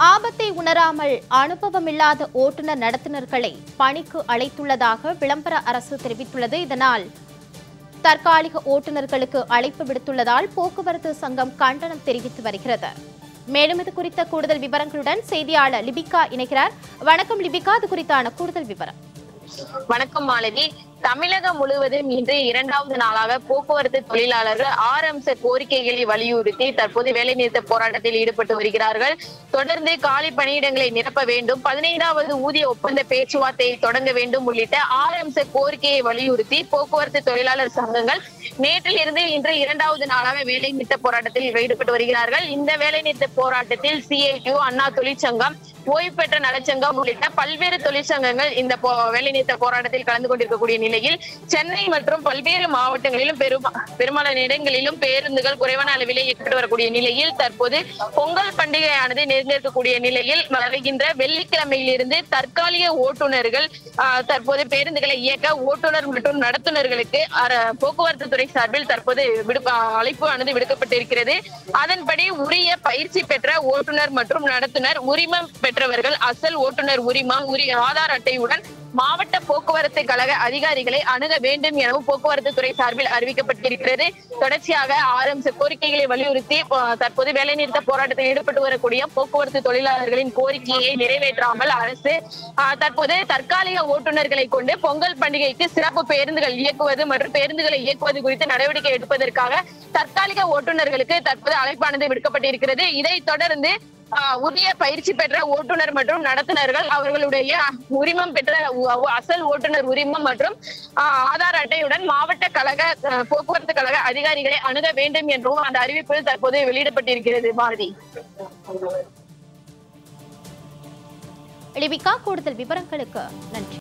ஆபத்தை உணராமல் அனுபவமில்லாத ஓட்டுநர் நடத்துனர்களை பணிக்கு அழைத்துள்ளதாக விளம்பர அரசு தெரிவித்துள்ளது இதனால் தற்காலிக ஓட்டுநர்களுக்கு அழைப்பு விடுத்துள்ளதால் போக்குவரத்து சங்கம் கண்டனம் தெரிவித்து வருகிறது மேலும் இது குறித்த கூடுதல் விவரங்களுடன் செய்தியாளர் லிபிகா இணைகிறார் வணக்கம் லிபிகா அது குறித்தான கூடுதல் விவரம் வணக்கம் மாலதி தமிழகம் முழுவதும் இன்று இரண்டாவது நாளாக போக்குவரத்து தொழிலாளர்கள் ஆறு அம்ச கோரிக்கைகளை வலியுறுத்தி தற்போது வேலைநிறுத்த போராட்டத்தில் ஈடுபட்டு வருகிறார்கள் தொடர்ந்து காலி பணியிடங்களை நிரப்ப வேண்டும் பதினைந்தாவது ஊதிய ஒப்பந்த பேச்சுவார்த்தையை தொடங்க வேண்டும் உள்ளிட்ட ஆறு அம்ச கோரிக்கையை வலியுறுத்தி போக்குவரத்து தொழிலாளர் சங்கங்கள் நேற்றிலிருந்து இன்று இரண்டாவது நாளாக வேலை நிறுத்த போராட்டத்தில் ஈடுபட்டு வருகிறார்கள் இந்த வேலை நிறுத்த போராட்டத்தில் சிஐடியு அண்ணா தொழிற்சங்கம் ஓய்வு பெற்ற நலச்சங்கம் உள்ளிட்ட பல்வேறு தொழிற்சங்கங்கள் இந்த போ- வேலைநிறுத்த போராட்டத்தில் கலந்து கொண்டிருக்கக்கூடிய நிலையில் சென்னை மற்றும் பல்வேறு மாவட்டங்களிலும் பெரும் பெரும்பாலான இடங்களிலும் பேருந்துகள் குறைவான அளவிலே இயக்கப்பட்டு வரக்கூடிய நிலையில் தற்போது பொங்கல் பண்டிகையானது நெருங்கிருக்கக்கூடிய நிலையில் வருகின்ற வெள்ளிக்கிழமையிலிருந்து தற்காலிக ஓட்டுநர்கள் ஆஹ், தற்போது பேருந்துகளை இயக்க ஓட்டுநர் மற்றும் நடத்துனர்களுக்கு அர- போக்குவரத்து துறை சார்பில் தற்போது விடுப்ப அழைப்பு ஆனது விடுக்கப்பட்டிருக்கிறது அதன்படி உரிய பயிற்சி பெற்ற ஓட்டுநர் மற்றும் நடத்துனர் உரிமம் பெற்றவர்கள் அசல் ஓட்டுநர் உரிமம் உரிய ஆதார் அட்டையுடன் மாவட்ட போக்குவரத்து கழக அதிகாரிகளை அணுக வேண்டும் எனவும் போக்குவரத்து துறை சார்பில் அறிவிக்கப்பட்டிருக்கிறது தொடர்ச்சியாக ஆறு அம்ச கோரிக்கைகளை வலியுறுத்தி அஹ், தற்போது வேலைநிறுத்த போராட்டத்தில் ஈடுபட்டு வரக்கூடிய போக்குவரத்து தொழிலாளர்களின் கோரிக்கையை நிறைவேற்றாமல் அரசு அஹ், தற்போது தற்காலிக ஓட்டுநர்களை கொண்டு பொங்கல் பண்டிகைக்கு சிறப்பு பேருந்துகள் இயக்குவது மற்றும் பேருந்துகளை இயக்குவது குறித்து நடவடிக்கை எடுப்பதற்காக தற்காலிக ஓட்டுநர்களுக்கு தற்போது அழைப்பானது விடுக்கப்பட்டிருக்கிறது இதைத் தொடர்ந்து ஆஹ் உரிய பயிற்சி பெற்ற ஓட்டுநர் மற்றும் நடத்துனர்கள் அவர்களுடைய உரிமம் பெற்ற உ- அசல் ஓட்டுநர் உரிமம் மற்றும் ஆஹ் ஆதார் அட்டையுடன் மாவட்ட கழக ஆஹ் போக்குவரத்து கழக அதிகாரிகளை அணுக வேண்டும் என்றும் அந்த அறிவிப்பில் தற்போது வெளியிடப்பட்டிருக்கிறது பாரதி லிபிகா கூடுதல் விவரங்களுக்கு நன்றி